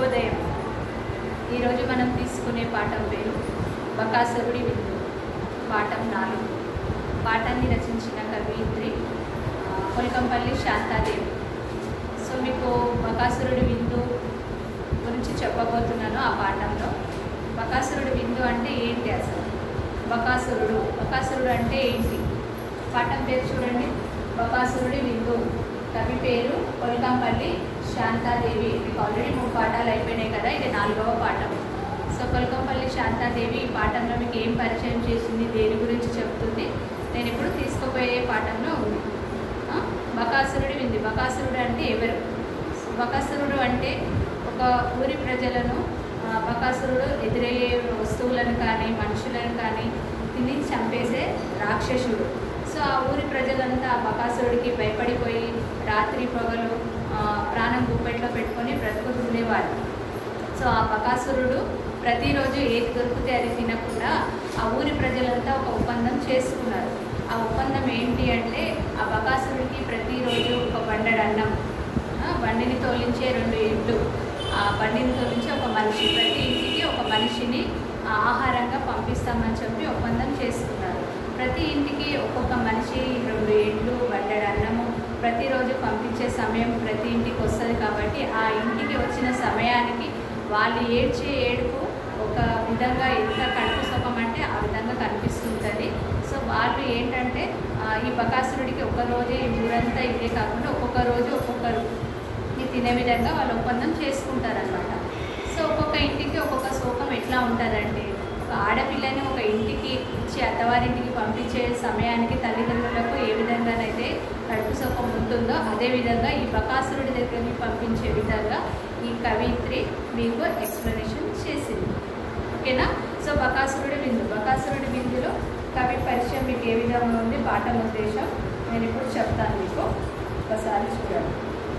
శుభోదయం ఈరోజు మనం తీసుకునే పాఠం పేరు బకాసురుడి విందు పాఠం నాలుగు పాఠాన్ని రచించిన కవియిత్రి ఆ, కొల్కంపల్లి శాంతాదేవి సో మీకు బకాసురుడి విందు గురించి చెప్పబోతున్నాను ఆ పాఠంలో బకాసురుడి విందు అంటే ఏంటి అసలు బకాసురుడు బకాసురుడు అంటే ఏంటి పాఠం పేరు చూడండి బకాసురుడి విందు కవి పేరు కొల్కంపల్లి శాంతాదేవి మీకు ఆల్రెడీ మూడు పాఠాలు అయిపోయినాయి కదా ఇది నాలుగవ పాఠం సో కొల్కంపల్లి శాంతాదేవి ఈ పాఠంలో మీకు ఏం పరిచయం చేసింది దేని గురించి చెప్తుంది నేను ఇప్పుడు తీసుకుపోయే పాఠంలో ఉంది ఆ? బకాసురుడి విందు బకాసురుడు అంటే ఎవరు బకాసురుడు అంటే ఒక ఊరి ప్రజలను ఆ, బకాసురుడు ఎదురయ్యే వస్తువులను కానీ మనుషులను కానీ తిని చంపేసే రాక్షసుడు సో ఆ ఊరి ప్రజలంతా ఆ బకాసురుడికి భయపడిపోయి రాత్రి పగలు ఆ, ప్రాణం గుప్పెట్లో పెట్టుకొని బ్రతుకుతుండేవారు సో ఆ బకాసురుడు ప్రతిరోజు ఏది దొరికితే అది తినకుండా ఆ ఊరి ప్రజలంతా ఒక ఒప్పందం చేసుకున్నారు ఆ ఒప్పందం ఏంటి అంటే ఆ బకాసురుడికి ప్రతిరోజు ఒక బండెడు అన్నం ఆ, బండిని తోలించే రెండు ఇండ్లు ఆ బండిని తోలించే ఒక మనిషి ప్రతి ఇంటికి ఒక మనిషిని ఆ, ఆహారంగా పంపిస్తామని చెప్పి ఒప్పందం చేసుకున్నారు ప్రతి ఇంటికి ఒక్కొక్క మనిషి రెండు ఇండ్లు బండెడు అన్నము ప్రతిరోజు పంపించే సమయం ప్రతి ఇంటికి వస్తుంది కాబట్టి ఆ ఇంటికి వచ్చిన సమయానికి వాళ్ళు ఏడ్చే ఏడుపు ఒక విధంగా ఎంత కడుపు సుఖం అంటే ఆ విధంగా కనిపిస్తుంటుంది సో వాళ్ళు ఏంటంటే ఆ, ఈ బకాసురుడికి ఒక రోజే ఈ ఊరంతా ఇదే కాకుండా ఒక్కొక్క రోజు ఒక్కొక్కరు ఇది తినే విధంగా వాళ్ళు ఒప్పందం చేసుకుంటారనమాట సో ఒక్కొక్క ఇంటికి ఒక్కొక్క శోకం ఎట్లా ఉంటుందంటే ఒక ఆడపిల్లని ఒక ఇంటికి ఇచ్చి అత్తవారింటికి పంపించే సమయానికి తల్లిదండ్రులకు ఏ విధంగానైతే కడుపు శోకం ఉంటుందో అదే విధంగా ఈ బకాసురుడి దగ్గరికి పంపించే విధంగా ఈ కవిత్రి మీకు ఎక్స్ప్లెనేషన్ చేసింది ఓకేనా సో బకాసురుడి విందు బకాసురుడి విందులో కవి పరిచయం మీకు ఏ విధంగా ఉంది పాఠం ఉద్దేశం నేను ఇప్పుడు చెప్తాను మీకు ఒకసారి చూడండి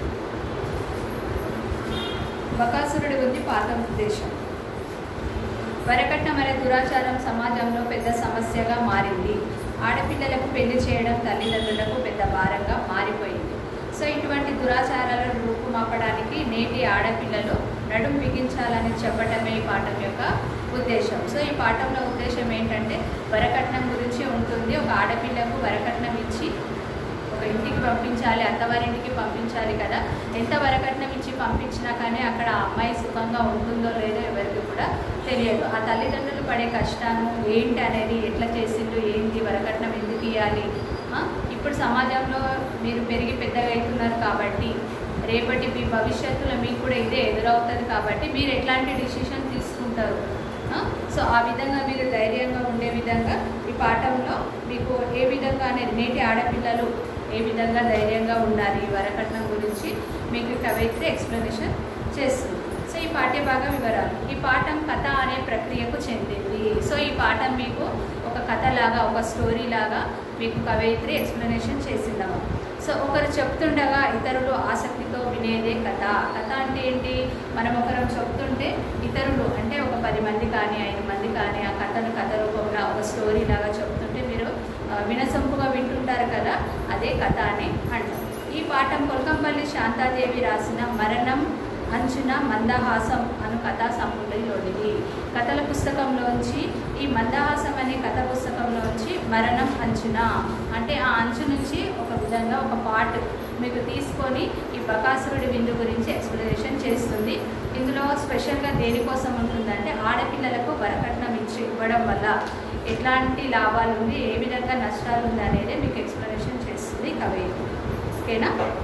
బకాసురుడి ఉంది పాఠం ఉద్దేశం వరకట్నం అనే దురాచారం సమాజంలో పెద్ద సమస్యగా మారింది ఆడపిల్లలకు పెళ్లి చేయడం తల్లిదండ్రులకు పెద్ద భారంగా మారిపోయింది సో ఇటువంటి దురాచారాలను రూపుమాపడానికి నేటి ఆడపిల్లలు నడుం బిగించాలని చెప్పటమే ఈ పాఠం యొక్క ఉద్దేశం సో ఈ పాఠంలో ఉద్దేశం ఏంటంటే వరకట్నం గురించి ఉంటుంది ఒక ఆడపిల్లకు వరకట్నం ఇచ్చి ఒక ఇంటికి పంపించాలి అత్తవారింటికి పంపించాలి కదా ఎంత వరకట్నం ఇచ్చి పంపించినా కానీ అక్కడ ఆ అమ్మాయి సుఖంగా ఉంటుందో లేదో ఎవరికి కూడా తెలియదు ఆ తల్లిదండ్రులు పడే కష్టాను ఏంటి అనేది ఎట్లా చేసిండు ఏంటి వరకట్నం ఎందుకు ఇవ్వాలి ఆ? ఇప్పుడు సమాజంలో మీరు పెరిగి పెద్దగా అవుతున్నారు కాబట్టి రేపటి మీ భవిష్యత్తులో మీకు కూడా ఇదే ఎదురవుతుంది కాబట్టి మీరు ఎట్లాంటి డిసిషన్ తీసుకుంటారు ఆ? సో ఆ విధంగా మీరు ధైర్యంగా ఉండే విధంగా ఈ పాఠంలో మీకు ఏ విధంగా అనేది నేటి ఆడపిల్లలు ఏ విధంగా ధైర్యంగా ఉండాలి ఈ వరకట్నం గురించి మీకు కవిత్రి ఎక్స్ప్లెనేషన్ చేస్తుంది సో ఈ పాఠ్యభాగ వివరాలు ఈ పాఠం కథ అనే ప్రక్రియకు చెందింది సో ఈ పాఠం మీకు ఒక కథ లాగా ఒక స్టోరీ లాగా మీకు కవయిత్రి ఎక్స్ప్లెనేషన్ చేసిందమ్మ సో ఒకరు చెప్తుండగా ఇతరులు ఆసక్తితో వినేదే కథ కథ అంటే ఏంటి మనం ఒకరు చెప్తుంటే ఇతరులు అంటే ఒక పది మంది కానీ ఐదు మంది కానీ ఆ కథను కథ రూపంలో ఒక స్టోరీ లాగా చెప్తుంటే మీరు ఆ, వినసొంపుగా వింటుంటారు కదా అదే కథ అని అంటాం ఈ పాఠం కొల్కంపల్లి శాంతాదేవి రాసిన మరణం అంచున మందహాసం అను కథా సంపుటిలోనిది కథల పుస్తకంలోంచి ఈ మందహాసం అనే కథ పుస్తకంలోంచి మరణం అంచున అంటే ఆ అంచు నుంచి ఒక విధంగా ఒక పార్ట్ మీకు తీసుకొని ఈ బకాసురుడి విందు గురించి ఎక్స్ప్లెనేషన్ చేస్తుంది ఇందులో స్పెషల్గా దేనికోసం ఉంటుందంటే ఆడపిల్లలకు వరకట్నం ఇచ్చి ఇవ్వడం వల్ల ఎట్లాంటి లాభాలు ఉంది ఏ విధంగా నష్టాలు ఉంది అనేది మీకు ఎక్స్ప్లెనేషన్ చేస్తుంది కవి ఓకేనా